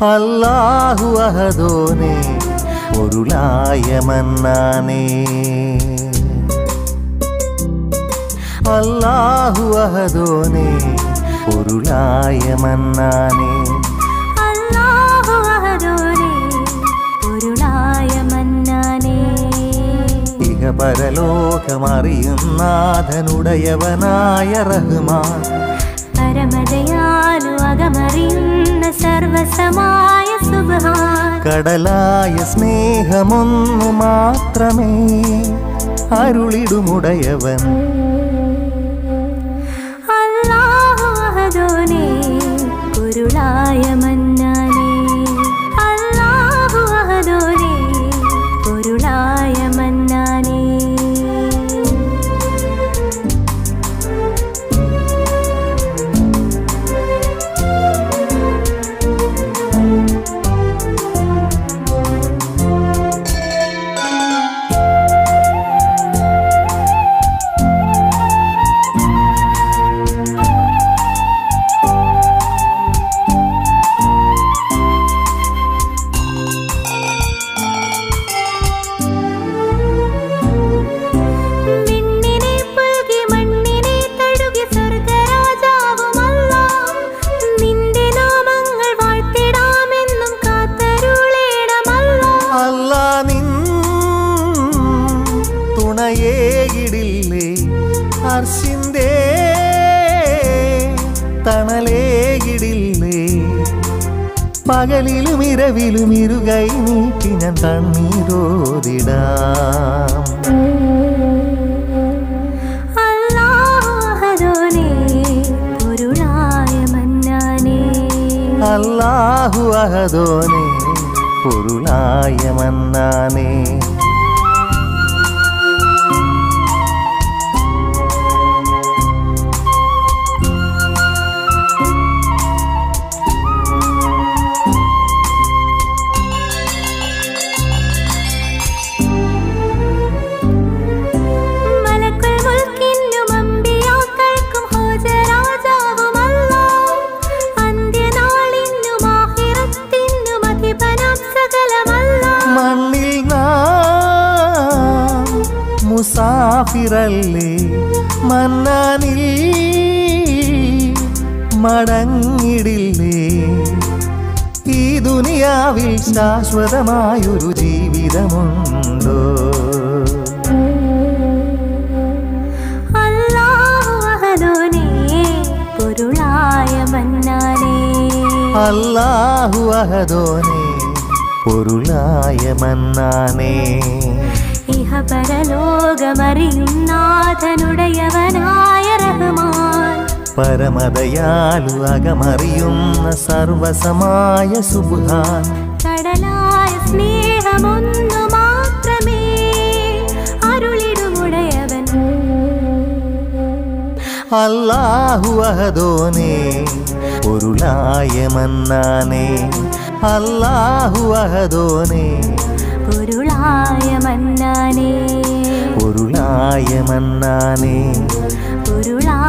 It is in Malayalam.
അല്ലാഹു അഹദോനെ പൊരുളായ മന്നാനേ അല്ലാഹു അഹദോനെ പൊരുളായ മന്നാനേ അല്ലാഹു അഹദോനെ പൊരുളായ മന്നാനേ ഇഹ പരലോകമറിയുന്നാഥനുടയവനായ റഹ്മാൻ പരമദയാലു അകമറിയുന്ന സർവസമായ സുബ്ഹാൻ കടലായ സ്നേഹമൊന്നു മാത്രമേ അരുളിടുമുടയവൻ അല്ലാഹു അഹദോനെ പൊരുളായ മന്നാനേ അല്ലാഹു അഹദോനെ പൊരുളായ മന്നാനേ വിണ്ണിനെ പുൽകി മണ്ണിനെ തഴുകി സ്വർഗരാജാവുമല്ല നിന്റെ നാമങ്ങൾ വാഴ്ത്തിടാമെന്നും കാത്തരുളേണമല്ല അല്ലാ നിൻ തുണയേകിടില്ലേ അർശിന്തേ തണലേകിടില്ലേ പകലിലും ഇരവിലും ഇരുകൈ നീട്ടി ഞാൻ തണ്ണീരോതിടാം അല്ലാഹു അഹദോനെ പൊരുളായ മന്നാനേ അല്ലാഹു അഹദോനെ പൊരുളായ മന്നാനേ മലക്കുൽ മുൽക്കിനും അമ്പിയാക്കൾക്കും ഹോജരാജാവുമല്ല അന്ത്യനാളിനും ആഖിറത്തിനും അധിപനാം സകലമല്ല മണ്ണിൽ നാം മുസാഫിറല്ലേ മന്നാനിൽ മടങ്ങിടില്ലേ ഈ ദുനിയാവിൽ ശാശ്വതമായൊരു ജീവിതമുണ്ടോ അല്ലാഹു അഹദോനെ പൊരുളായ മന്നാനേ അല്ലാഹു അഹദോനെ പൊരുളായ മന്നാനേ ഇഹ പരലോകമറിയുന്നാഥനുടയവനായ റഹ്മാൻ പരമദയാലു അകമറിയുന്ന സർവസമായ സുബ്ഹാൻ കടലായ സ്നേഹമൊന്നു മാത്രമേ അരുളിടുമുടയവൻ അല്ലാഹു അഹദോനെ പൊരുളായ മന്നാനേ അല്ലാഹു അഹദോനെ പൊരുളായ മന്നാനേ പൊരുളായ മന്നാനേ പൊരുളായ